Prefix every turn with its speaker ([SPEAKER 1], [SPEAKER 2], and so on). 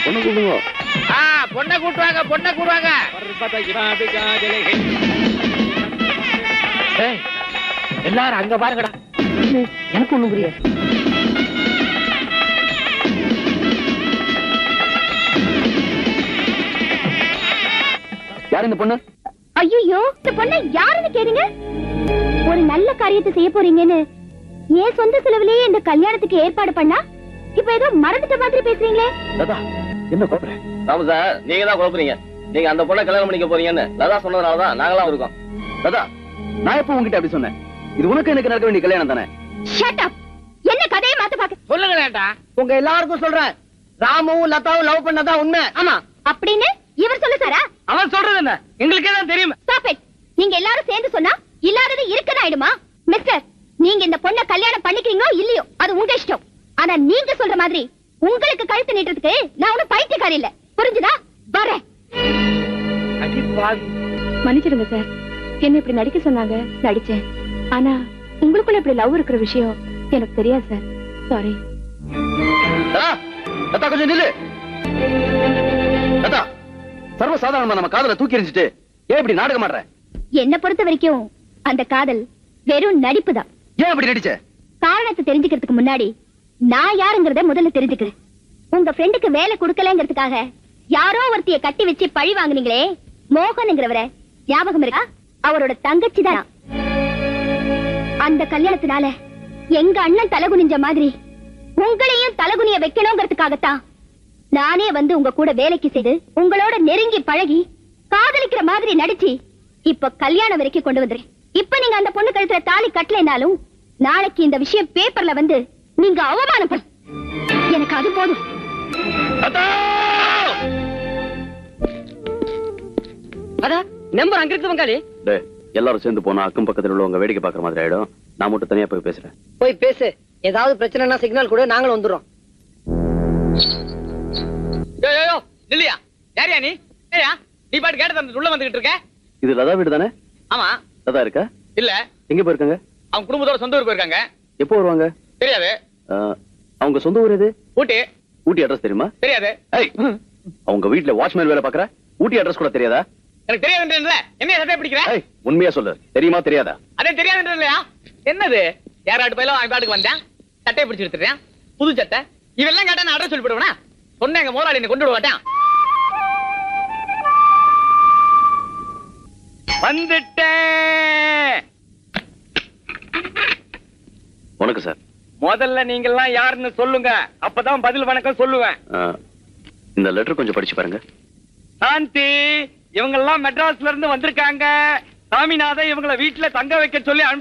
[SPEAKER 1] பொண்ணு கூப்பிடுங்க
[SPEAKER 2] ஆ பொண்ணை கூட்டுவாங்க பொண்ணை கூடுவாங்க ஏய், எல்லாரும் அங்க பாருங்கடா எனக்கு ஒண்ணு புரியாது
[SPEAKER 1] யார் இந்த பொண்ணு
[SPEAKER 3] ஐயோ இந்த பொண்ணை யாருன்னு கேளுங்க ஒரு நல்ல காரியத்தை செய்ய போறீங்கன்னு ஏன் சொந்த செலவுலயே இந்த கல்யாணத்துக்கு ஏற்பாடு பண்ணா இப்ப ஏதோ மறந்துட்ட மாதிரி பேசுறீங்களே
[SPEAKER 1] லதா என்ன கூப்பிடுற
[SPEAKER 4] ஆமா சார் நீங்க தான் குழப்புறீங்க நீங்க அந்த பொண்ணை கல்யாணம் பண்ணிக்க போறீங்கன்னு லதா சொன்னதுனாலதான் நாங்களாம் இருக்கோம்
[SPEAKER 1] லதா நான் எப்போ உங்ககிட்ட அப்படி சொன்னேன் இது உனக்கு எனக்கு நடக்க வேண்டிய கல்யாணம் தானே
[SPEAKER 3] ஷட் அப் என்ன கதையை மாத்த பாக்க
[SPEAKER 2] சொல்லுங்களேன்டா
[SPEAKER 5] உங்க எல்லாருக்கும் சொல்றேன் ராமுவும் லதாவும் லவ் பண்ணதான் உண்மை ஆமா
[SPEAKER 3] அப்படின்னு இவர் சொல்ல சாரா
[SPEAKER 2] அவன் சொல்றது என்ன எங்களுக்கே தான் தெரியும்
[SPEAKER 3] ஸ்டாப் இட் நீங்க எல்லாரும் சேர்ந்து சொன்னா இல்லாதது இருக்குன்னு ஆயிடுமா மிஸ்டர் நீங்க இந்த பொண்ண கல்யாணம் பண்ணிக்கிறீங்களோ இல்லையோ அது உங்க இஷ்டம் ஆனா நீங்க சொல்ற மாதிரி உங்களுக்கு கழுத்து நீட்டுறதுக்கு நான் ஒண்ணும் பைத்தியக்காரி இல்ல புரிஞ்சுதா வரேன்
[SPEAKER 2] அடி பாவி
[SPEAKER 3] மன்னிச்சிடுங்க சார் என்ன இப்படி நடிக்க சொன்னாங்க நடிச்சேன் ஆனா உங்களுக்குள்ள இப்படி லவ் இருக்கிற விஷயம் எனக்கு தெரியாது சார் சாரி
[SPEAKER 1] லதா லதா கொஞ்சம் நில்லு லதா சர்வ சாதாரணமா நம்ம காதல தூக்கி எறிஞ்சிட்டு ஏன் இப்படி நாடகம் ஆடுற
[SPEAKER 3] என்ன பொறுத்த வரைக்கும் அந்த காதல் வெறும் நடிப்பு தான்
[SPEAKER 1] ஏன் இப்படி நடிச்ச
[SPEAKER 3] காரணத்தை தெரிஞ்சுக்கிறதுக்கு முன்னாடி நான் யாருங்கறத முதல்ல தெரிஞ்சுக்கிறேன் உங்க ஃப்ரெண்டுக்கு வேலை கொடுக்கலங்கிறதுக்காக யாரோ ஒருத்திய கட்டி வச்சு பழி வாங்குனீங்களே மோகன்ங்கிறவரை ஞாபகம் இருக்கா அவரோட தங்கச்சி தான் நான். அந்த கல்யாணத்தினால எங்க அண்ணன் தலகுனிஞ்ச மாதிரி உங்களையும் தலகுனிய வைக்கணுங்கிறதுக்காகத்தான் நானே வந்து உங்க கூட வேலைக்கு செய்து உங்களோட நெருங்கி பழகி காதலிக்கிற மாதிரி நடிச்சு இப்ப கல்யாணம் வரைக்கும் கொண்டு வந்துறேன் இப்ப நீங்க அந்த பொண்ணு கழுத்துல தாலி கட்டலைனாலும் நாளைக்கு இந்த விஷயம் பேப்பர்ல வந்து நீங்க அவமானப்படும் எனக்கு அது போதும்
[SPEAKER 1] லதா
[SPEAKER 5] அதான் நம்பர் அங்க இருக்கு பங்காளி
[SPEAKER 1] டேய் எல்லாரும் சேர்ந்து போனா அக்கம் பக்கத்துல உள்ளவங்க வேடிக்கை பார்க்குற மாதிரி ஆயிடும் நான் மட்டும் தனியா போய் பேசுறேன்
[SPEAKER 5] போய் பேசு ஏதாவது பிரச்சனைனா சிக்னல் கூட நாங்களும் வந்துடுறோம்
[SPEAKER 2] யோ யோ யோ இல்லையா யாரியா நீ ஏயா நீ பாட்டு கேட்டு தந்து உள்ள வந்துகிட்டு இருக்க
[SPEAKER 1] இது லதா வீடு தானே
[SPEAKER 2] ஆமா
[SPEAKER 1] லதா இருக்கா
[SPEAKER 2] இல்ல
[SPEAKER 1] எங்க போயிருக்காங்க
[SPEAKER 2] அவங்க குடும்பத்தோட சொந்த ஊர் போயிருக்காங்க
[SPEAKER 1] எப்போ வருவாங்க
[SPEAKER 2] தெரியாது
[SPEAKER 1] அஹ், அவங்க சொந்த ஊர் எது
[SPEAKER 2] ஊட்டி
[SPEAKER 1] ஊட்டி அட்ரஸ் தெரியுமா
[SPEAKER 2] தெரியாது
[SPEAKER 1] ஏய் அவங்க வீட்ல வாட்ச்மேன் வேலை பாக்குற ஊட்டி அட்ரஸ் கூட தெரியாதா
[SPEAKER 2] எனக்கு தெரியாதுன்றல என்ன சட்டை பிடிக்கிற
[SPEAKER 1] ஏய் உண்மையா சொல்லு தெரியுமா தெரியாதா
[SPEAKER 2] அதே தெரியாதுன்ற இல்லையா என்னது யாராட்டு பயிலும் அவன் பாட்டுக்கு வந்தேன் சட்டையை பிடிச்சு எடுத்துறேன் புது சட்டை இவெல்லாம் கேட்டா நான் அட்ரஸ் சொல்லி போடுவேனா சொன்னேன் எங்க முதலாளி என்னை கொண்டு விட மாட்டான் வந்துட்டேன்
[SPEAKER 1] வணக்கம் சார்
[SPEAKER 2] முதல்ல நீங்க எல்லாம் யாருன்னு சொல்லுங்க அப்பதான் பதில் வணக்கம் சொல்லுவேன்
[SPEAKER 1] அஹ், இந்த லெட்டர் கொஞ்சம் படிச்சு பாருங்க
[SPEAKER 2] சாந்தி இவங்க எல்லாம் மெட்ராஸ்ல இருந்து வந்திருக்காங்க சாமிநாதன் இவங்கள வீட்டுல தங்க வைக்க சொல்லி அனுப்பிச்சு